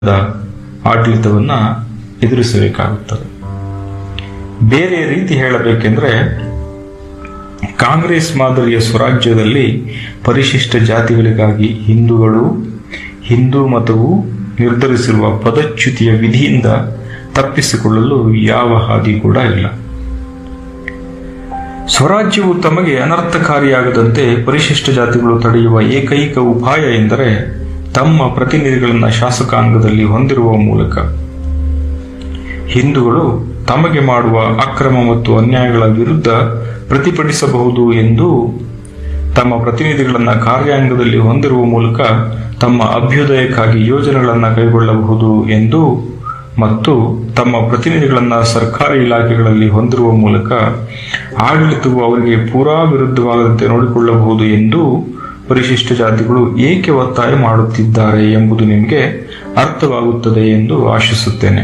ಆಡಳಿತವನ್ನ ಎದುರಿಸಬೇಕಾಗುತ್ತದೆ ಬೇರೆ ರೀತಿ ಹೇಳಬೇಕೆಂದ್ರೆ ಕಾಂಗ್ರೆಸ್ ಮಾದರಿಯ ಸ್ವರಾಜ್ಯದಲ್ಲಿ ಪರಿಶಿಷ್ಟ ಜಾತಿಗಳಿಗಾಗಿ ಹಿಂದೂಗಳು ಹಿಂದೂ ಮತವು ನಿರ್ಧರಿಸಿರುವ ಪದಚ್ಯುತಿಯ ವಿಧಿಯಿಂದ ತಪ್ಪಿಸಿಕೊಳ್ಳಲು ಯಾವ ಹಾದಿ ಕೂಡ ಇಲ್ಲ ಸ್ವರಾಜ್ಯವು ತಮಗೆ ಅನರ್ಥಕಾರಿಯಾಗದಂತೆ ಪರಿಶಿಷ್ಟ ಜಾತಿಗಳು ತಡೆಯುವ ಏಕೈಕ ಉಪಾಯ ಎಂದರೆ ತಮ್ಮ ಪ್ರತಿನಿಧಿಗಳನ್ನು ಶಾಸಕಾಂಗದಲ್ಲಿ ಹೊಂದಿರುವ ಮೂಲಕ ಹಿಂದೂಗಳು ತಮಗೆ ಮಾಡುವ ಅಕ್ರಮ ಮತ್ತು ಅನ್ಯಾಯಗಳ ವಿರುದ್ಧ ಪ್ರತಿಭಟಿಸಬಹುದು ಎಂದು ತಮ್ಮ ಪ್ರತಿನಿಧಿಗಳನ್ನು ಕಾರ್ಯಾಂಗದಲ್ಲಿ ಹೊಂದಿರುವ ಮೂಲಕ ತಮ್ಮ ಅಭ್ಯುದಯಕ್ಕಾಗಿ ಯೋಜನೆಗಳನ್ನು ಕೈಗೊಳ್ಳಬಹುದು ಎಂದು ಮತ್ತು ತಮ್ಮ ಪ್ರತಿನಿಧಿಗಳನ್ನು ಸರ್ಕಾರಿ ಇಲಾಖೆಗಳಲ್ಲಿ ಹೊಂದಿರುವ ಮೂಲಕ ಆಡಳಿತವು ಅವರಿಗೆ ಪೂರಾ ವಿರುದ್ಧವಾಗದಂತೆ ನೋಡಿಕೊಳ್ಳಬಹುದು ಎಂದು ಪರಿಶಿಷ್ಟ ಜಾತಿಗಳು ಏಕೆ ಒತ್ತಾಯ ಮಾಡುತ್ತಿದ್ದಾರೆ ಎಂಬುದು ನಿಮಗೆ ಅರ್ಥವಾಗುತ್ತದೆ ಎಂದು ಆಶಿಸುತ್ತೇನೆ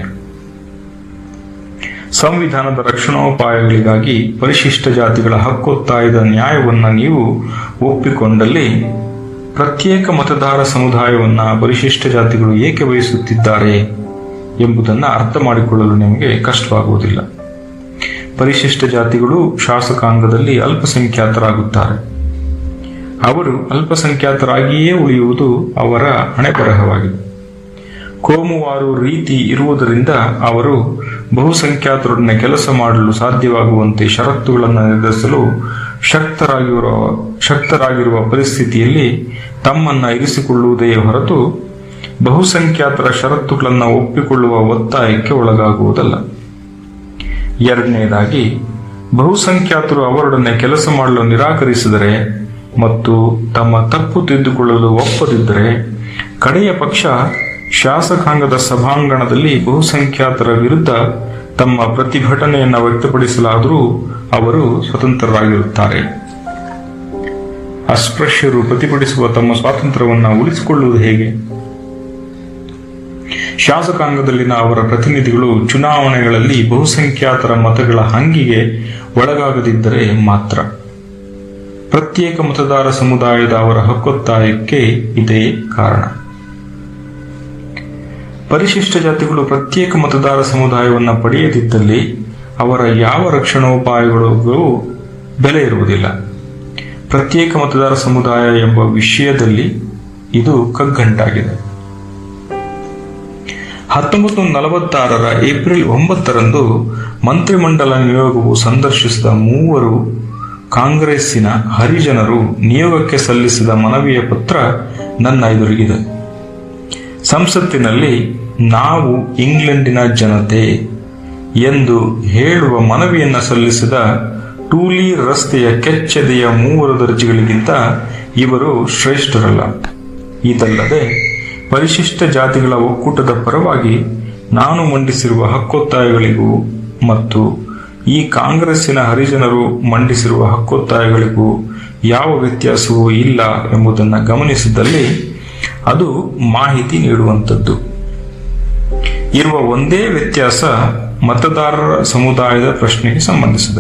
ಸಂವಿಧಾನದ ರಕ್ಷಣೋಪಾಯಗಳಿಗಾಗಿ ಪರಿಶಿಷ್ಟ ಜಾತಿಗಳ ಹಕ್ಕೊತ್ತಾಯದ ನ್ಯಾಯವನ್ನ ನೀವು ಒಪ್ಪಿಕೊಂಡಲ್ಲಿ ಪ್ರತ್ಯೇಕ ಮತದಾರ ಸಮುದಾಯವನ್ನ ಪರಿಶಿಷ್ಟ ಜಾತಿಗಳು ಏಕೆ ಬಯಸುತ್ತಿದ್ದಾರೆ ಎಂಬುದನ್ನು ಅರ್ಥ ಮಾಡಿಕೊಳ್ಳಲು ನಿಮಗೆ ಕಷ್ಟವಾಗುವುದಿಲ್ಲ ಪರಿಶಿಷ್ಟ ಜಾತಿಗಳು ಶಾಸಕಾಂಗದಲ್ಲಿ ಅಲ್ಪಸಂಖ್ಯಾತರಾಗುತ್ತಾರೆ ಅವರು ಅಲ್ಪಸಂಖ್ಯಾತರಾಗಿಯೇ ಉಳಿಯುವುದು ಅವರ ಹಣೆಬರಹವಾಗಿದೆ ಕೋಮುವಾರು ರೀತಿ ಇರುವುದರಿಂದ ಅವರು ಬಹುಸಂಖ್ಯಾತರೊಡನೆ ಕೆಲಸ ಮಾಡಲು ಸಾಧ್ಯವಾಗುವಂತೆ ಷರತ್ತುಗಳನ್ನು ನಿರ್ಧರಿಸಲು ಶಕ್ತರಾಗಿರುವ ಶಕ್ತರಾಗಿರುವ ಪರಿಸ್ಥಿತಿಯಲ್ಲಿ ತಮ್ಮನ್ನ ಇರಿಸಿಕೊಳ್ಳುವುದೇ ಹೊರತು ಬಹುಸಂಖ್ಯಾತರ ಷರತ್ತುಗಳನ್ನು ಒಪ್ಪಿಕೊಳ್ಳುವ ಒತ್ತಾಯಕ್ಕೆ ಒಳಗಾಗುವುದಲ್ಲ ಎರಡನೆಯದಾಗಿ ಬಹುಸಂಖ್ಯಾತರು ಅವರೊಡನೆ ಕೆಲಸ ಮಾಡಲು ನಿರಾಕರಿಸಿದರೆ ಮತ್ತು ತಮ್ಮ ತಪ್ಪು ತಿದ್ದುಕೊಳ್ಳಲು ಒಪ್ಪದಿದ್ದರೆ ಕಡೆಯ ಪಕ್ಷ ಶಾಸಕಾಂಗದ ಸಭಾಂಗಣದಲ್ಲಿ ಬಹುಸಂಖ್ಯಾತರ ವಿರುದ್ಧ ತಮ್ಮ ಪ್ರತಿಭಟನೆಯನ್ನು ವ್ಯಕ್ತಪಡಿಸಲಾದರೂ ಅವರು ಸ್ವತಂತ್ರರಾಗಿರುತ್ತಾರೆ ಅಸ್ಪೃಶ್ಯರು ಪ್ರತಿಭಟಿಸುವ ತಮ್ಮ ಸ್ವಾತಂತ್ರ್ಯವನ್ನು ಉಳಿಸಿಕೊಳ್ಳುವುದು ಹೇಗೆ ಶಾಸಕಾಂಗದಲ್ಲಿನ ಅವರ ಪ್ರತಿನಿಧಿಗಳು ಚುನಾವಣೆಗಳಲ್ಲಿ ಬಹುಸಂಖ್ಯಾತರ ಮತಗಳ ಹಂಗಿಗೆ ಒಳಗಾಗದಿದ್ದರೆ ಮಾತ್ರ ಪ್ರತ್ಯೇಕ ಮತದಾರ ಸಮುದಾಯದ ಅವರ ಹಕ್ಕೊತ್ತಾಯಕ್ಕೆ ಇದೇ ಕಾರಣ ಪರಿಶಿಷ್ಟ ಜಾತಿಗಳು ಪ್ರತ್ಯೇಕ ಮತದಾರ ಸಮುದಾಯವನ್ನು ಪಡೆಯದಿದ್ದಲ್ಲಿ ಅವರ ಯಾವ ರಕ್ಷಣೋಪಾಯಗಳಿಗೂ ಬೆಲೆ ಇರುವುದಿಲ್ಲ ಪ್ರತ್ಯೇಕ ಮತದಾರ ಸಮುದಾಯ ಎಂಬ ವಿಷಯದಲ್ಲಿ ಇದು ಕಗ್ಗಂಟಾಗಿದೆ ಹತ್ತೊಂಬತ್ತು ನಲವತ್ತಾರರ ಏಪ್ರಿಲ್ ಒಂಬತ್ತರಂದು ಮಂತ್ರಿಮಂಡಲ ನಿಯೋಗವು ಸಂದರ್ಶಿಸಿದ ಮೂವರು ಕಾಂಗ್ರೆಸ್ಸಿನ ಹರಿಜನರು ನಿಯೋಗಕ್ಕೆ ಸಲ್ಲಿಸಿದ ಮನವಿಯ ಪತ್ರ ನನ್ನ ಎದುರಿಗಿದೆ ಸಂಸತ್ತಿನಲ್ಲಿ ನಾವು ಇಂಗ್ಲೆಂಡಿನ ಜನತೆ ಎಂದು ಹೇಳುವ ಮನವಿಯನ್ನು ಸಲ್ಲಿಸಿದ ಟೂಲಿ ರಸ್ತೆಯ ಕೆಚ್ಚೆದೆಯ ಮೂವರು ದರ್ಜಿಗಳಿಗಿಂತ ಇವರು ಶ್ರೇಷ್ಠರಲ್ಲ ಇದಲ್ಲದೆ ಪರಿಶಿಷ್ಟ ಜಾತಿಗಳ ಒಕ್ಕೂಟದ ಪರವಾಗಿ ನಾನು ಮಂಡಿಸಿರುವ ಹಕ್ಕೊತ್ತಾಯಗಳಿಗೂ ಮತ್ತು ಈ ಕಾಂಗ್ರೆಸ್ಸಿನ ಹರಿಜನರು ಮಂಡಿಸಿರುವ ಹಕ್ಕೊತ್ತಾಯಗಳಿಗೂ ಯಾವ ವ್ಯತ್ಯಾಸವೂ ಇಲ್ಲ ಎಂಬುದನ್ನು ಗಮನಿಸಿದಲ್ಲಿ ಅದು ಮಾಹಿತಿ ನೀಡುವಂಥದ್ದು ಇರುವ ಒಂದೇ ವ್ಯತ್ಯಾಸ ಮತದಾರರ ಸಮುದಾಯದ ಪ್ರಶ್ನೆಗೆ ಸಂಬಂಧಿಸಿದೆ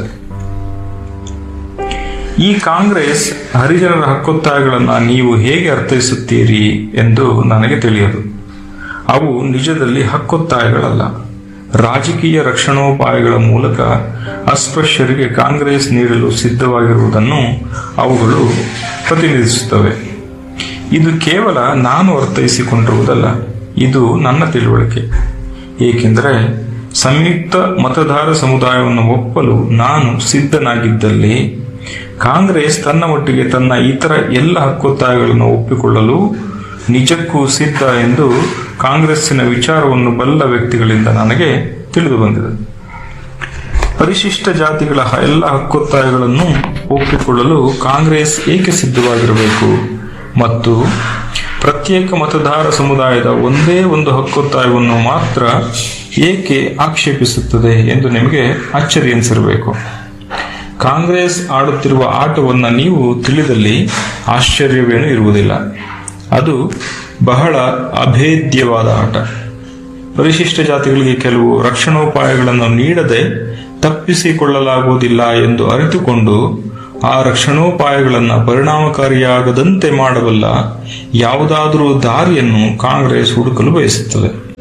ಈ ಕಾಂಗ್ರೆಸ್ ಹರಿಜನರ ಹಕ್ಕೊತ್ತಾಯಗಳನ್ನು ನೀವು ಹೇಗೆ ಅರ್ಥೈಸುತ್ತೀರಿ ಎಂದು ನನಗೆ ತಿಳಿಯದು ಅವು ನಿಜದಲ್ಲಿ ಹಕ್ಕೊತ್ತಾಯಗಳಲ್ಲ ರಾಜಕೀಯ ರಕ್ಷಣೋಪಾಯಗಳ ಮೂಲಕ ಅಸ್ಪೃಶ್ಯರಿಗೆ ಕಾಂಗ್ರೆಸ್ ನೀಡಲು ಸಿದ್ಧವಾಗಿರುವುದನ್ನು ಅವುಗಳು ಪ್ರತಿನಿಧಿಸುತ್ತವೆ ಇದು ಕೇವಲ ನಾನು ಅರ್ಥೈಸಿಕೊಂಡಿರುವುದಲ್ಲ ಇದು ನನ್ನ ತಿಳುವಳಿಕೆ ಏಕೆಂದರೆ ಸಂಯುಕ್ತ ಮತದಾರ ಸಮುದಾಯವನ್ನು ಒಪ್ಪಲು ನಾನು ಸಿದ್ಧನಾಗಿದ್ದಲ್ಲಿ ಕಾಂಗ್ರೆಸ್ ತನ್ನ ಒಟ್ಟಿಗೆ ತನ್ನ ಇತರ ಎಲ್ಲ ಹಕ್ಕೊತ್ತಾಯಗಳನ್ನು ಒಪ್ಪಿಕೊಳ್ಳಲು ನಿಜಕ್ಕೂ ಸಿದ್ಧ ಎಂದು ಕಾಂಗ್ರೆಸ್ಸಿನ ವಿಚಾರವನ್ನು ಬಲ್ಲ ವ್ಯಕ್ತಿಗಳಿಂದ ನನಗೆ ತಿಳಿದು ಬಂದಿದೆ ಪರಿಶಿಷ್ಟ ಜಾತಿಗಳ ಎಲ್ಲ ಹಕ್ಕೊತ್ತಾಯಗಳನ್ನು ಒಪ್ಪಿಕೊಳ್ಳಲು ಕಾಂಗ್ರೆಸ್ ಏಕೆ ಸಿದ್ಧವಾಗಿರಬೇಕು ಮತ್ತು ಪ್ರತ್ಯೇಕ ಮತದಾರ ಸಮುದಾಯದ ಒಂದೇ ಒಂದು ಹಕ್ಕೊತ್ತಾಯವನ್ನು ಮಾತ್ರ ಏಕೆ ಆಕ್ಷೇಪಿಸುತ್ತದೆ ಎಂದು ನಿಮಗೆ ಅಚ್ಚರಿ ಎನಿಸಿರಬೇಕು ಕಾಂಗ್ರೆಸ್ ಆಡುತ್ತಿರುವ ಆಟವನ್ನು ನೀವು ತಿಳಿದಲ್ಲಿ ಆಶ್ಚರ್ಯವೇನೂ ಇರುವುದಿಲ್ಲ ಅದು ಬಹಳ ಅಭೇದ್ಯವಾದ ಆಟ ಪರಿಶಿಷ್ಟ ಜಾತಿಗಳಿಗೆ ಕೆಲವು ರಕ್ಷಣೋಪಾಯಗಳನ್ನು ನೀಡದೆ ತಪ್ಪಿಸಿಕೊಳ್ಳಲಾಗುವುದಿಲ್ಲ ಎಂದು ಅರಿತುಕೊಂಡು ಆ ರಕ್ಷಣೋಪಾಯಗಳನ್ನು ಪರಿಣಾಮಕಾರಿಯಾಗದಂತೆ ಮಾಡಬಲ್ಲ ಯಾವುದಾದರೂ ದಾರಿಯನ್ನು ಕಾಂಗ್ರೆಸ್ ಹುಡುಕಲು ಬಯಸುತ್ತದೆ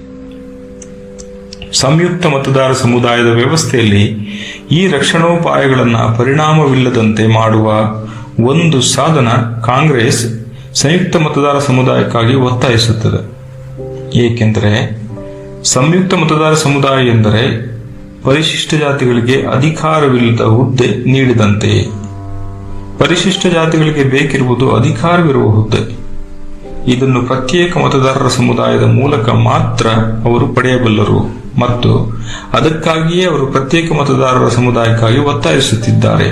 ಸಂಯುಕ್ತ ಮತದಾರ ಸಮುದಾಯದ ವ್ಯವಸ್ಥೆಯಲ್ಲಿ ಈ ರಕ್ಷಣೋಪಾಯಗಳನ್ನು ಪರಿಣಾಮವಿಲ್ಲದಂತೆ ಮಾಡುವ ಒಂದು ಸಾಧನ ಕಾಂಗ್ರೆಸ್ ಸಂಯುಕ್ತ ಮತದಾರ ಸಮುದಾಯಕ್ಕಾಗಿ ಒತ್ತಾಯಿಸುತ್ತದೆ ಏಕೆಂದರೆ ಸಂಯುಕ್ತ ಮತದಾರ ಸಮುದಾಯ ಎಂದರೆ ಪರಿಶಿಷ್ಟ ಜಾತಿಗಳಿಗೆ ಅಧಿಕಾರವಿಲ್ಲದ ಹುದ್ದೆ ನೀಡಿದಂತೆ ಪರಿಶಿಷ್ಟ ಜಾತಿಗಳಿಗೆ ಬೇಕಿರುವುದು ಅಧಿಕಾರವಿರುವ ಹುದ್ದೆ ಇದನ್ನು ಪ್ರತ್ಯೇಕ ಮತದಾರರ ಸಮುದಾಯದ ಮೂಲಕ ಮಾತ್ರ ಅವರು ಪಡೆಯಬಲ್ಲರು ಮತ್ತು ಅದಕ್ಕಾಗಿಯೇ ಅವರು ಪ್ರತ್ಯೇಕ ಮತದಾರರ ಸಮುದಾಯಕ್ಕಾಗಿ ಒತ್ತಾಯಿಸುತ್ತಿದ್ದಾರೆ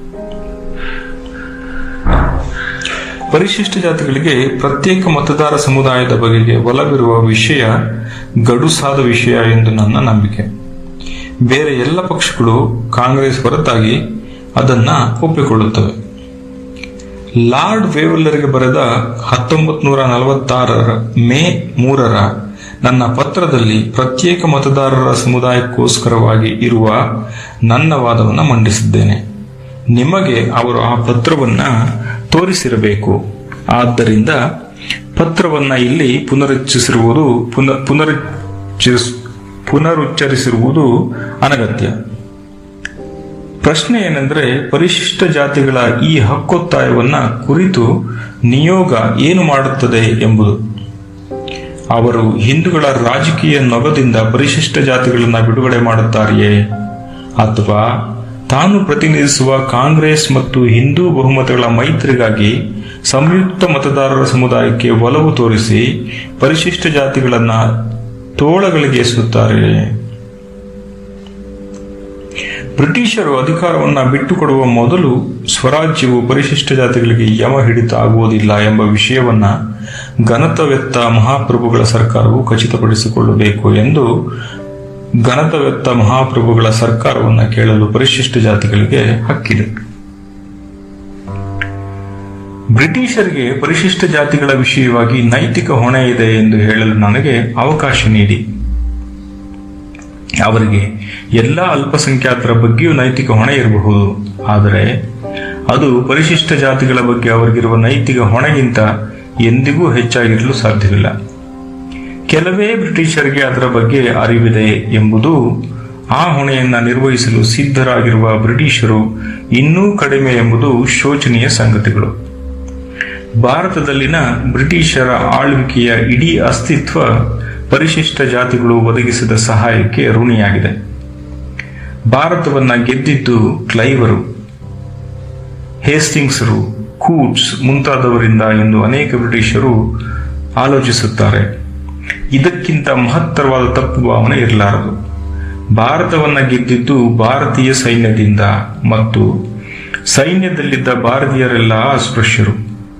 ಪರಿಶಿಷ್ಟ ಜಾತಿಗಳಿಗೆ ಪ್ರತ್ಯೇಕ ಮತದಾರ ಸಮುದಾಯದ ಬಗೆಗೆ ಒಲವಿರುವ ವಿಷಯ ಗಡುಸಾದ ವಿಷಯ ಎಂದು ನನ್ನ ನಂಬಿಕೆ ಬೇರೆ ಎಲ್ಲ ಪಕ್ಷಗಳು ಕಾಂಗ್ರೆಸ್ ಹೊರತಾಗಿ ಅದನ್ನ ಒಪ್ಪಿಕೊಳ್ಳುತ್ತವೆ ಲಾರ್ಡ್ ವೇವಲ್ಲರಿಗೆ ಬರೆದ ಹತ್ತೊಂಬತ್ತು ನೂರ ನಲವತ್ತಾರರ ಮೇ ಮೂರರ ನನ್ನ ಪತ್ರದಲ್ಲಿ ಪ್ರತ್ಯೇಕ ಮತದಾರರ ಸಮುದಾಯಕ್ಕೋಸ್ಕರವಾಗಿ ಇರುವ ನನ್ನ ವಾದವನ್ನು ಮಂಡಿಸಿದ್ದೇನೆ ನಿಮಗೆ ಅವರು ಆ ಪತ್ರವನ್ನ ತೋರಿಸಿರಬೇಕು ಆದ್ದರಿಂದ ಪತ್ರವನ್ನ ಇಲ್ಲಿ ಪುನರುಚ್ಚರಿಸಿರುವುದು ಪುನ ಪುನರುಚ್ಚರಿಸ್ ಪುನರುಚ್ಚರಿಸಿರುವುದು ಅನಗತ್ಯ ಪ್ರಶ್ನೆ ಏನೆಂದರೆ ಪರಿಶಿಷ್ಟ ಜಾತಿಗಳ ಈ ಹಕ್ಕೊತ್ತಾಯವನ್ನ ಕುರಿತು ನಿಯೋಗ ಏನು ಮಾಡುತ್ತದೆ ಎಂಬುದು ಅವರು ಹಿಂದೂಗಳ ರಾಜಕೀಯ ನೊಗದಿಂದ ಪರಿಶಿಷ್ಟ ಜಾತಿಗಳನ್ನ ಬಿಡುಗಡೆ ಮಾಡುತ್ತಾರೆಯೇ ಅಥವಾ ತಾನು ಪ್ರತಿನಿಧಿಸುವ ಕಾಂಗ್ರೆಸ್ ಮತ್ತು ಹಿಂದೂ ಬಹುಮತಗಳ ಮೈತ್ರಿಗಾಗಿ ಸಂಯುಕ್ತ ಮತದಾರರ ಸಮುದಾಯಕ್ಕೆ ಒಲವು ತೋರಿಸಿ ಪರಿಶಿಷ್ಟ ಜಾತಿಗಳನ್ನ ತೋಳಗಳಿಗೆ ಎಸೆಯುತ್ತಾರೆ ಬ್ರಿಟಿಷರು ಅಧಿಕಾರವನ್ನ ಬಿಟ್ಟುಕೊಡುವ ಮೊದಲು ಸ್ವರಾಜ್ಯವು ಪರಿಶಿಷ್ಟ ಜಾತಿಗಳಿಗೆ ಯಮ ಹಿಡಿತ ಆಗುವುದಿಲ್ಲ ಎಂಬ ವಿಷಯವನ್ನ ಘನತವೆತ್ತ ಮಹಾಪ್ರಭುಗಳ ಸರ್ಕಾರವು ಖಚಿತಪಡಿಸಿಕೊಳ್ಳಬೇಕು ಎಂದು ಘನತವೆತ್ತ ಮಹಾಪ್ರಭುಗಳ ಸರ್ಕಾರವನ್ನ ಕೇಳಲು ಪರಿಶಿಷ್ಟ ಜಾತಿಗಳಿಗೆ ಹಕ್ಕಿದೆ ಬ್ರಿಟಿಷರಿಗೆ ಪರಿಶಿಷ್ಟ ಜಾತಿಗಳ ವಿಷಯವಾಗಿ ನೈತಿಕ ಹೊಣೆ ಇದೆ ಎಂದು ಹೇಳಲು ನನಗೆ ಅವಕಾಶ ನೀಡಿ ಅವರಿಗೆ ಎಲ್ಲ ಅಲ್ಪಸಂಖ್ಯಾತರ ಬಗ್ಗೆಯೂ ನೈತಿಕ ಹೊಣೆ ಇರಬಹುದು ಆದರೆ ಅದು ಪರಿಶಿಷ್ಟ ಜಾತಿಗಳ ಬಗ್ಗೆ ಅವರಿಗಿರುವ ನೈತಿಕ ಹೊಣೆಗಿಂತ ಎಂದಿಗೂ ಹೆಚ್ಚಾಗಿರಲು ಸಾಧ್ಯವಿಲ್ಲ ಕೆಲವೇ ಬ್ರಿಟಿಷರಿಗೆ ಅದರ ಬಗ್ಗೆ ಅರಿವಿದೆ ಎಂಬುದು ಆ ಹೊಣೆಯನ್ನ ನಿರ್ವಹಿಸಲು ಸಿದ್ಧರಾಗಿರುವ ಬ್ರಿಟಿಷರು ಇನ್ನೂ ಕಡಿಮೆ ಎಂಬುದು ಶೋಚನೀಯ ಸಂಗತಿಗಳು ಭಾರತದಲ್ಲಿನ ಬ್ರಿಟಿಷರ ಆಳ್ವಿಕೆಯ ಇಡೀ ಅಸ್ತಿತ್ವ ಪರಿಶಿಷ್ಟ ಜಾತಿಗಳು ಒದಗಿಸಿದ ಸಹಾಯಕ್ಕೆ ಋಣಿಯಾಗಿದೆ ಭಾರತವನ್ನ ಗೆದ್ದಿದ್ದು ಕ್ಲೈವರು ಹೇಸ್ಟಿಂಗ್ಸರು ಕೂಟ್ಸ್ ಮುಂತಾದವರಿಂದ ಎಂದು ಅನೇಕ ಬ್ರಿಟಿಷರು ಆಲೋಚಿಸುತ್ತಾರೆ ಇದಕ್ಕಿಂತ ಮಹತ್ತರವಾದ ತಪ್ಪು ಭಾವನೆ ಇರಲಾರದು ಭಾರತವನ್ನ ಗೆದ್ದಿದ್ದು ಭಾರತೀಯ ಸೈನ್ಯದಿಂದ ಮತ್ತು ಸೈನ್ಯದಲ್ಲಿದ್ದ ಭಾರತೀಯರೆಲ್ಲ ಅಸ್ಪೃಶ್ಯರು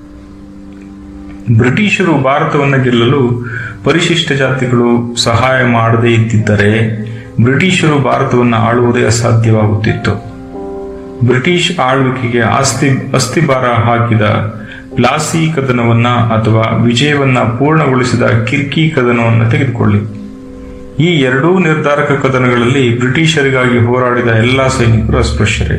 ಬ್ರಿಟಿಷರು ಭಾರತವನ್ನು ಗೆಲ್ಲಲು ಪರಿಶಿಷ್ಟ ಜಾತಿಗಳು ಸಹಾಯ ಮಾಡದೇ ಇದ್ದಿದ್ದರೆ ಬ್ರಿಟಿಷರು ಭಾರತವನ್ನು ಆಳುವುದೇ ಅಸಾಧ್ಯವಾಗುತ್ತಿತ್ತು ಬ್ರಿಟಿಷ್ ಆಳ್ವಿಕೆಗೆ ಆಸ್ತಿ ಅಸ್ಥಿಭಾರ ಹಾಕಿದ ಪ್ಲಾಸಿ ಕದನವನ್ನ ಅಥವಾ ವಿಜಯವನ್ನ ಪೂರ್ಣಗೊಳಿಸಿದ ಕಿರ್ಕಿ ಕದನವನ್ನು ತೆಗೆದುಕೊಳ್ಳಿ ಈ ಎರಡೂ ನಿರ್ಧಾರಕ ಕದನಗಳಲ್ಲಿ ಬ್ರಿಟಿಷರಿಗಾಗಿ ಹೋರಾಡಿದ ಎಲ್ಲಾ ಸೈನಿಕರು ಅಸ್ಪೃಶ್ಯರೇ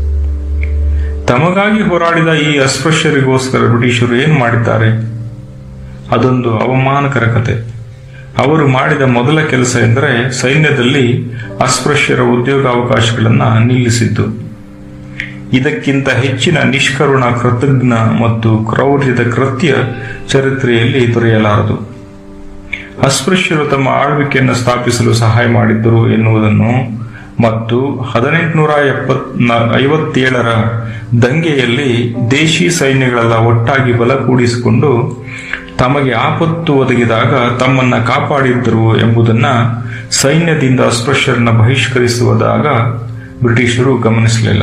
ತಮಗಾಗಿ ಹೋರಾಡಿದ ಈ ಅಸ್ಪೃಶ್ಯರಿಗೋಸ್ಕರ ಬ್ರಿಟಿಷರು ಏನು ಮಾಡಿದ್ದಾರೆ ಅದೊಂದು ಅವಮಾನಕರ ಕತೆ ಅವರು ಮಾಡಿದ ಮೊದಲ ಕೆಲಸ ಎಂದರೆ ಸೈನ್ಯದಲ್ಲಿ ಅಸ್ಪೃಶ್ಯರ ಉದ್ಯೋಗಾವಕಾಶಗಳನ್ನು ನಿಲ್ಲಿಸಿದ್ದು ಇದಕ್ಕಿಂತ ಹೆಚ್ಚಿನ ನಿಷ್ಕರುಣ ಕೃತಜ್ಞ ಮತ್ತು ಕ್ರೌರ್ಯದ ಕೃತ್ಯ ಚರಿತ್ರೆಯಲ್ಲಿ ದೊರೆಯಲಾರದು ಅಸ್ಪೃಶ್ಯರು ತಮ್ಮ ಆಳ್ವಿಕೆಯನ್ನು ಸ್ಥಾಪಿಸಲು ಸಹಾಯ ಮಾಡಿದ್ದರು ಎನ್ನುವುದನ್ನು ಮತ್ತು ಹದಿನೆಂಟುನೂರ ಎಪ್ಪತ್ ಐವತ್ತೇಳರ ದಂಗೆಯಲ್ಲಿ ದೇಶಿ ಸೈನ್ಯಗಳೆಲ್ಲ ಒಟ್ಟಾಗಿ ಬಲ ಕೂಡಿಸಿಕೊಂಡು ತಮಗೆ ಆಪತ್ತು ಒದಗಿದಾಗ ತಮ್ಮನ್ನ ಕಾಪಾಡಿದ್ದರು ಎಂಬುದನ್ನ ಸೈನ್ಯದಿಂದ ಅಸ್ಪೃಶ್ಯರನ್ನ ಬಹಿಷ್ಕರಿಸುವುದಾಗ ಬ್ರಿಟಿಷರು ಗಮನಿಸಲಿಲ್ಲ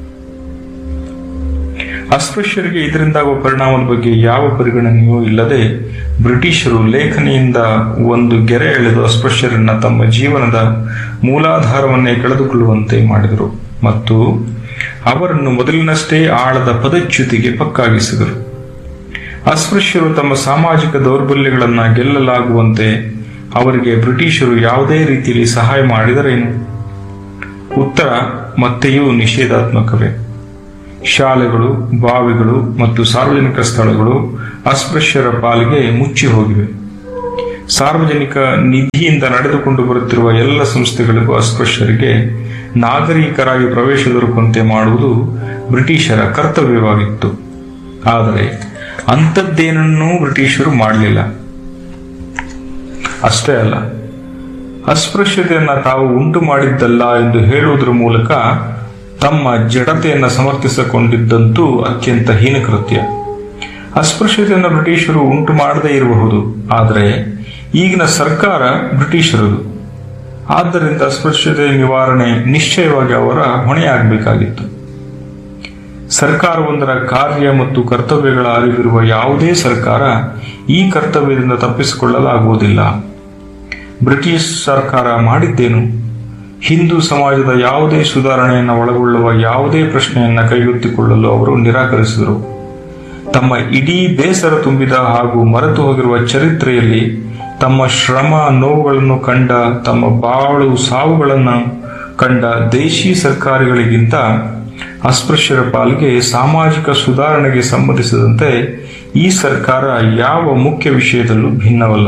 ಅಸ್ಪೃಶ್ಯರಿಗೆ ಇದರಿಂದಾಗುವ ಪರಿಣಾಮದ ಬಗ್ಗೆ ಯಾವ ಪರಿಗಣನೆಯೂ ಇಲ್ಲದೆ ಬ್ರಿಟಿಷರು ಲೇಖನಿಯಿಂದ ಒಂದು ಗೆರೆ ಎಳೆದು ಅಸ್ಪೃಶ್ಯರನ್ನ ತಮ್ಮ ಜೀವನದ ಮೂಲಾಧಾರವನ್ನೇ ಕಳೆದುಕೊಳ್ಳುವಂತೆ ಮಾಡಿದರು ಮತ್ತು ಅವರನ್ನು ಮೊದಲಿನಷ್ಟೇ ಆಳದ ಪದಚ್ಯುತಿಗೆ ಪಕ್ಕಾಗಿಸಿದರು ಅಸ್ಪೃಶ್ಯರು ತಮ್ಮ ಸಾಮಾಜಿಕ ದೌರ್ಬಲ್ಯಗಳನ್ನ ಗೆಲ್ಲಲಾಗುವಂತೆ ಅವರಿಗೆ ಬ್ರಿಟಿಷರು ಯಾವುದೇ ರೀತಿಯಲ್ಲಿ ಸಹಾಯ ಮಾಡಿದರೇನು ಉತ್ತರ ಮತ್ತೆಯೂ ನಿಷೇಧಾತ್ಮಕವೇ ಶಾಲೆಗಳು ಬಾವಿಗಳು ಮತ್ತು ಸಾರ್ವಜನಿಕ ಸ್ಥಳಗಳು ಅಸ್ಪೃಶ್ಯರ ಪಾಲಿಗೆ ಮುಚ್ಚಿ ಹೋಗಿವೆ ಸಾರ್ವಜನಿಕ ನಿಧಿಯಿಂದ ನಡೆದುಕೊಂಡು ಬರುತ್ತಿರುವ ಎಲ್ಲ ಸಂಸ್ಥೆಗಳಿಗೂ ಅಸ್ಪೃಶ್ಯರಿಗೆ ನಾಗರಿಕರಾಗಿ ಪ್ರವೇಶ ದೊರಕುವಂತೆ ಮಾಡುವುದು ಬ್ರಿಟಿಷರ ಕರ್ತವ್ಯವಾಗಿತ್ತು ಆದರೆ ಅಂಥದ್ದೇನನ್ನೂ ಬ್ರಿಟಿಷರು ಮಾಡಲಿಲ್ಲ ಅಷ್ಟೇ ಅಲ್ಲ ಅಸ್ಪೃಶ್ಯತೆಯನ್ನ ತಾವು ಉಂಟು ಮಾಡಿದ್ದಲ್ಲ ಎಂದು ಹೇಳುವುದರ ಮೂಲಕ ತಮ್ಮ ಜಡತೆಯನ್ನು ಸಮರ್ಥಿಸಿಕೊಂಡಿದ್ದಂತೂ ಅತ್ಯಂತ ಹೀನಕೃತ್ಯ ಅಸ್ಪೃಶ್ಯತೆಯನ್ನು ಬ್ರಿಟಿಷರು ಉಂಟು ಮಾಡದೇ ಇರಬಹುದು ಆದರೆ ಈಗಿನ ಸರ್ಕಾರ ಬ್ರಿಟಿಷರದು ಆದ್ದರಿಂದ ಅಸ್ಪೃಶ್ಯತೆ ನಿವಾರಣೆ ನಿಶ್ಚಯವಾಗಿ ಅವರ ಹೊಣೆಯಾಗಬೇಕಾಗಿತ್ತು ಸರ್ಕಾರವೊಂದರ ಕಾರ್ಯ ಮತ್ತು ಕರ್ತವ್ಯಗಳ ಅರಿವಿರುವ ಯಾವುದೇ ಸರ್ಕಾರ ಈ ಕರ್ತವ್ಯದಿಂದ ತಪ್ಪಿಸಿಕೊಳ್ಳಲಾಗುವುದಿಲ್ಲ ಬ್ರಿಟಿಷ್ ಸರ್ಕಾರ ಮಾಡಿದ್ದೇನು ಹಿಂದೂ ಸಮಾಜದ ಯಾವುದೇ ಸುಧಾರಣೆಯನ್ನು ಒಳಗೊಳ್ಳುವ ಯಾವುದೇ ಪ್ರಶ್ನೆಯನ್ನು ಕೈಗೆತ್ತಿಕೊಳ್ಳಲು ಅವರು ನಿರಾಕರಿಸಿದರು ತಮ್ಮ ಇಡೀ ಬೇಸರ ತುಂಬಿದ ಹಾಗೂ ಮರೆತು ಹೋಗಿರುವ ಚರಿತ್ರೆಯಲ್ಲಿ ತಮ್ಮ ಶ್ರಮ ನೋವುಗಳನ್ನು ಕಂಡ ತಮ್ಮ ಬಾಳು ಸಾವುಗಳನ್ನು ಕಂಡ ದೇಶಿ ಸರ್ಕಾರಗಳಿಗಿಂತ ಅಸ್ಪೃಶ್ಯರ ಪಾಲಿಗೆ ಸಾಮಾಜಿಕ ಸುಧಾರಣೆಗೆ ಸಂಬಂಧಿಸಿದಂತೆ ಈ ಸರ್ಕಾರ ಯಾವ ಮುಖ್ಯ ವಿಷಯದಲ್ಲೂ ಭಿನ್ನವಲ್ಲ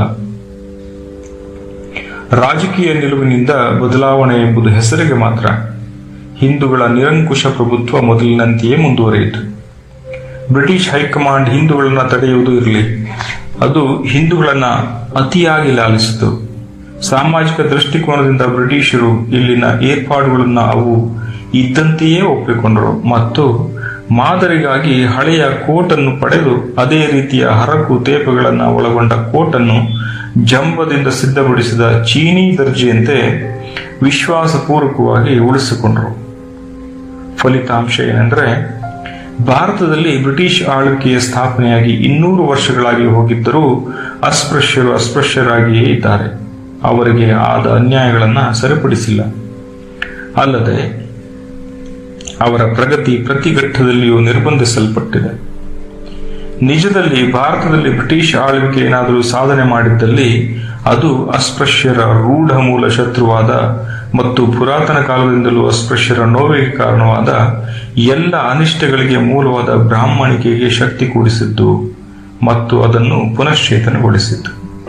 ರಾಜಕೀಯ ನಿಲುವಿನಿಂದ ಬದಲಾವಣೆ ಎಂಬುದು ಹೆಸರಿಗೆ ಮಾತ್ರ ಹಿಂದೂಗಳ ನಿರಂಕುಶ ಪ್ರಭುತ್ವ ಮೊದಲಿನಂತೆಯೇ ಮುಂದುವರಿಯಿತು ಬ್ರಿಟಿಷ್ ಹೈಕಮಾಂಡ್ ಹಿಂದೂಗಳನ್ನ ತಡೆಯುವುದು ಇರಲಿ ಅದು ಹಿಂದೂಗಳನ್ನ ಅತಿಯಾಗಿ ಲಾಲಿಸಿತು ಸಾಮಾಜಿಕ ದೃಷ್ಟಿಕೋನದಿಂದ ಬ್ರಿಟಿಷರು ಇಲ್ಲಿನ ಏರ್ಪಾಡುಗಳನ್ನ ಅವು ಇದ್ದಂತೆಯೇ ಒಪ್ಪಿಕೊಂಡರು ಮತ್ತು ಮಾದರಿಗಾಗಿ ಹಳೆಯ ಕೋಟನ್ನು ಪಡೆದು ಅದೇ ರೀತಿಯ ಹರಕು ತೇಪೆಗಳನ್ನು ಒಳಗೊಂಡ ಕೋಟನ್ನು ಜಂಬದಿಂದ ಸಿದ್ಧಪಡಿಸಿದ ಚೀನಿ ದರ್ಜೆಯಂತೆ ವಿಶ್ವಾಸಪೂರ್ವಕವಾಗಿ ಉಳಿಸಿಕೊಂಡರು ಫಲಿತಾಂಶ ಏನೆಂದರೆ ಭಾರತದಲ್ಲಿ ಬ್ರಿಟಿಷ್ ಆಳ್ವಿಕೆಯ ಸ್ಥಾಪನೆಯಾಗಿ ಇನ್ನೂರು ವರ್ಷಗಳಾಗಿ ಹೋಗಿದ್ದರೂ ಅಸ್ಪೃಶ್ಯರು ಅಸ್ಪೃಶ್ಯರಾಗಿಯೇ ಇದ್ದಾರೆ ಅವರಿಗೆ ಆದ ಅನ್ಯಾಯಗಳನ್ನು ಸರಿಪಡಿಸಿಲ್ಲ ಅಲ್ಲದೆ ಅವರ ಪ್ರಗತಿ ಪ್ರತಿ ಘಟ್ಟದಲ್ಲಿಯೂ ನಿರ್ಬಂಧಿಸಲ್ಪಟ್ಟಿದೆ ನಿಜದಲ್ಲಿ ಭಾರತದಲ್ಲಿ ಬ್ರಿಟಿಷ್ ಆಳ್ವಿಕೆ ಏನಾದರೂ ಸಾಧನೆ ಮಾಡಿದ್ದಲ್ಲಿ ಅದು ಅಸ್ಪೃಶ್ಯರ ರೂಢ ಮೂಲ ಶತ್ರುವಾದ ಮತ್ತು ಪುರಾತನ ಕಾಲದಿಂದಲೂ ಅಸ್ಪೃಶ್ಯರ ನೋವಿಗೆ ಕಾರಣವಾದ ಎಲ್ಲ ಅನಿಷ್ಟಗಳಿಗೆ ಮೂಲವಾದ ಬ್ರಾಹ್ಮಣಿಕೆಗೆ ಶಕ್ತಿ ಕೂಡಿಸಿದ್ದು ಮತ್ತು ಅದನ್ನು ಪುನಶ್ಚೇತನಗೊಳಿಸಿದ್ದು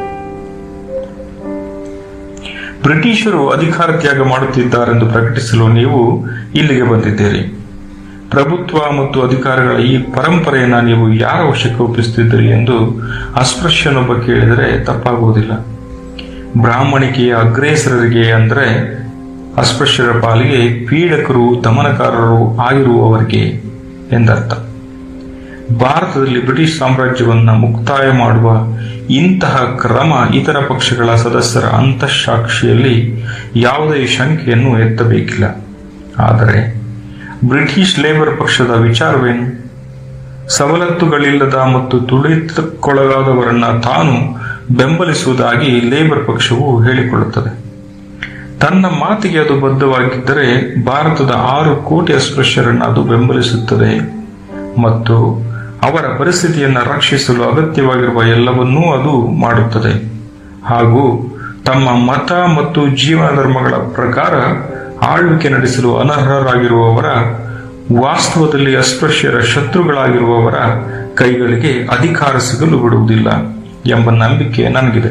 ಬ್ರಿಟಿಷರು ಅಧಿಕಾರ ತ್ಯಾಗ ಮಾಡುತ್ತಿದ್ದಾರೆಂದು ಪ್ರಕಟಿಸಲು ನೀವು ಇಲ್ಲಿಗೆ ಬಂದಿದ್ದೀರಿ ಪ್ರಭುತ್ವ ಮತ್ತು ಅಧಿಕಾರಗಳ ಈ ಪರಂಪರೆಯನ್ನ ನೀವು ಯಾರ ವಶಕ್ಕೆ ಒಪ್ಪಿಸುತ್ತಿದ್ದೀರಿ ಎಂದು ಅಸ್ಪೃಶ್ಯನೊಬ್ಬ ಕೇಳಿದರೆ ತಪ್ಪಾಗುವುದಿಲ್ಲ ಬ್ರಾಹ್ಮಣಿಕೆಯ ಅಗ್ರೇಸರರಿಗೆ ಅಂದರೆ ಅಸ್ಪೃಶ್ಯರ ಪಾಲಿಗೆ ಪೀಡಕರು ದಮನಕಾರರು ಆಗಿರುವವರಿಗೆ ಎಂದರ್ಥ ಭಾರತದಲ್ಲಿ ಬ್ರಿಟಿಷ್ ಸಾಮ್ರಾಜ್ಯವನ್ನ ಮುಕ್ತಾಯ ಮಾಡುವ ಇಂತಹ ಕ್ರಮ ಇತರ ಪಕ್ಷಗಳ ಸದಸ್ಯರ ಅಂತಃಸಾಕ್ಷಿಯಲ್ಲಿ ಯಾವುದೇ ಶಂಕೆಯನ್ನು ಎತ್ತಬೇಕಿಲ್ಲ ಆದರೆ ಬ್ರಿಟಿಷ್ ಲೇಬರ್ ಪಕ್ಷದ ವಿಚಾರವೇನು ಸವಲತ್ತುಗಳಿಲ್ಲದ ಮತ್ತು ತುಳಿತಕ್ಕೊಳಗಾದವರನ್ನ ತಾನು ಬೆಂಬಲಿಸುವುದಾಗಿ ಲೇಬರ್ ಪಕ್ಷವು ಹೇಳಿಕೊಳ್ಳುತ್ತದೆ ತನ್ನ ಮಾತಿಗೆ ಅದು ಬದ್ಧವಾಗಿದ್ದರೆ ಭಾರತದ ಆರು ಕೋಟಿ ಅಸ್ಪೃಶ್ಯರನ್ನು ಅದು ಬೆಂಬಲಿಸುತ್ತದೆ ಮತ್ತು ಅವರ ಪರಿಸ್ಥಿತಿಯನ್ನು ರಕ್ಷಿಸಲು ಅಗತ್ಯವಾಗಿರುವ ಎಲ್ಲವನ್ನೂ ಅದು ಮಾಡುತ್ತದೆ ಹಾಗೂ ತಮ್ಮ ಮತ ಮತ್ತು ಜೀವನ ಧರ್ಮಗಳ ಪ್ರಕಾರ ಆಳ್ವಿಕೆ ನಡೆಸಲು ಅನರ್ಹರಾಗಿರುವವರ ವಾಸ್ತವದಲ್ಲಿ ಅಸ್ಪೃಶ್ಯರ ಶತ್ರುಗಳಾಗಿರುವವರ ಕೈಗಳಿಗೆ ಅಧಿಕಾರ ಸಿಗಲು ಬಿಡುವುದಿಲ್ಲ ಎಂಬ ನಂಬಿಕೆ ನನಗಿದೆ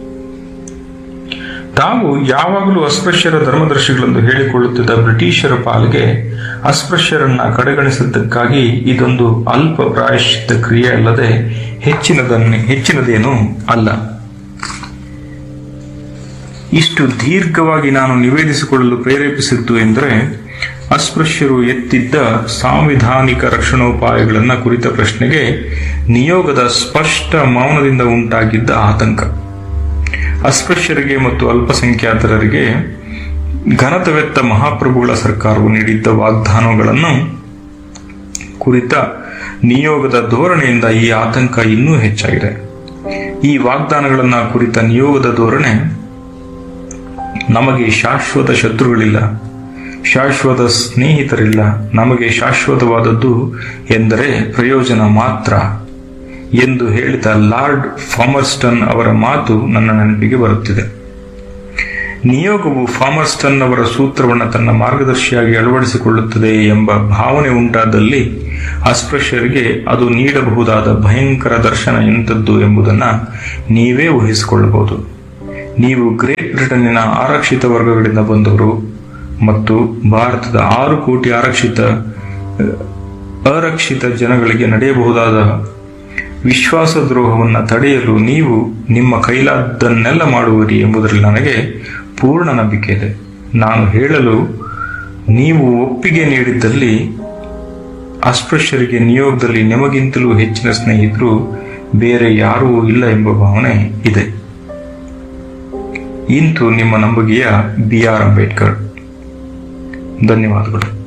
ತಾವು ಯಾವಾಗಲೂ ಅಸ್ಪೃಶ್ಯರ ಧರ್ಮದರ್ಶಿಗಳೆಂದು ಹೇಳಿಕೊಳ್ಳುತ್ತಿದ್ದ ಬ್ರಿಟಿಷರ ಪಾಲಿಗೆ ಅಸ್ಪೃಶ್ಯರನ್ನ ಕಡೆಗಣಿಸಿದ್ದಕ್ಕಾಗಿ ಇದೊಂದು ಅಲ್ಪ ಪ್ರಾಯಶ್ಚಿತ್ತ ಕ್ರಿಯೆ ಅಲ್ಲದೆ ಹೆಚ್ಚಿನದನ್ನೇ ಹೆಚ್ಚಿನದೇನೂ ಅಲ್ಲ ಇಷ್ಟು ದೀರ್ಘವಾಗಿ ನಾನು ನಿವೇದಿಸಿಕೊಳ್ಳಲು ಪ್ರೇರೇಪಿಸಿದ್ದು ಎಂದರೆ ಅಸ್ಪೃಶ್ಯರು ಎತ್ತಿದ್ದ ಸಾಂವಿಧಾನಿಕ ರಕ್ಷಣೋಪಾಯಗಳನ್ನು ಕುರಿತ ಪ್ರಶ್ನೆಗೆ ನಿಯೋಗದ ಸ್ಪಷ್ಟ ಮೌನದಿಂದ ಉಂಟಾಗಿದ್ದ ಆತಂಕ ಅಸ್ಪೃಶ್ಯರಿಗೆ ಮತ್ತು ಅಲ್ಪಸಂಖ್ಯಾತರರಿಗೆ ಘನತವೆತ್ತ ಮಹಾಪ್ರಭುಗಳ ಸರ್ಕಾರವು ನೀಡಿದ್ದ ವಾಗ್ದಾನಗಳನ್ನು ಕುರಿತ ನಿಯೋಗದ ಧೋರಣೆಯಿಂದ ಈ ಆತಂಕ ಇನ್ನೂ ಹೆಚ್ಚಾಗಿದೆ ಈ ವಾಗ್ದಾನಗಳನ್ನ ಕುರಿತ ನಿಯೋಗದ ಧೋರಣೆ ನಮಗೆ ಶಾಶ್ವತ ಶತ್ರುಗಳಿಲ್ಲ ಶಾಶ್ವತ ಸ್ನೇಹಿತರಿಲ್ಲ ನಮಗೆ ಶಾಶ್ವತವಾದದ್ದು ಎಂದರೆ ಪ್ರಯೋಜನ ಮಾತ್ರ ಎಂದು ಹೇಳಿದ ಲಾರ್ಡ್ ಫಾಮರ್ಸ್ಟನ್ ಅವರ ಮಾತು ನನ್ನ ನೆನಪಿಗೆ ಬರುತ್ತಿದೆ ನಿಯೋಗವು ಫಾಮರ್ಸ್ಟನ್ ಅವರ ಸೂತ್ರವನ್ನು ತನ್ನ ಮಾರ್ಗದರ್ಶಿಯಾಗಿ ಅಳವಡಿಸಿಕೊಳ್ಳುತ್ತದೆ ಎಂಬ ಭಾವನೆ ಉಂಟಾದಲ್ಲಿ ಅಸ್ಪೃಶ್ಯರಿಗೆ ಅದು ನೀಡಬಹುದಾದ ಭಯಂಕರ ದರ್ಶನ ಎಂಥದ್ದು ಎಂಬುದನ್ನ ನೀವೇ ಊಹಿಸಿಕೊಳ್ಳಬಹುದು ನೀವು ಗ್ರೇಟ್ ಬ್ರಿಟನ್ನಿನ ಆರಕ್ಷಿತ ವರ್ಗಗಳಿಂದ ಬಂದವರು ಮತ್ತು ಭಾರತದ ಆರು ಕೋಟಿ ಆರಕ್ಷಿತ ಅರಕ್ಷಿತ ಜನಗಳಿಗೆ ನಡೆಯಬಹುದಾದ ವಿಶ್ವಾಸದ್ರೋಹವನ್ನು ತಡೆಯಲು ನೀವು ನಿಮ್ಮ ಕೈಲಾದ್ದನ್ನೆಲ್ಲ ಮಾಡುವಿರಿ ಎಂಬುದರಲ್ಲಿ ನನಗೆ ಪೂರ್ಣ ನಂಬಿಕೆ ಇದೆ ನಾನು ಹೇಳಲು ನೀವು ಒಪ್ಪಿಗೆ ನೀಡಿದ್ದಲ್ಲಿ ಅಸ್ಪೃಶ್ಯರಿಗೆ ನಿಯೋಗದಲ್ಲಿ ನಿಮಗಿಂತಲೂ ಹೆಚ್ಚಿನ ಸ್ನೇಹಿತರು ಬೇರೆ ಯಾರೂ ಇಲ್ಲ ಎಂಬ ಭಾವನೆ ಇದೆ ಇಂತು ನಿಮ್ಮ ನಂಬುಗೆಯ ಬಿ ಆರ್ ಅಂಬೇಡ್ಕರ್ ಧನ್ಯವಾದಗಳು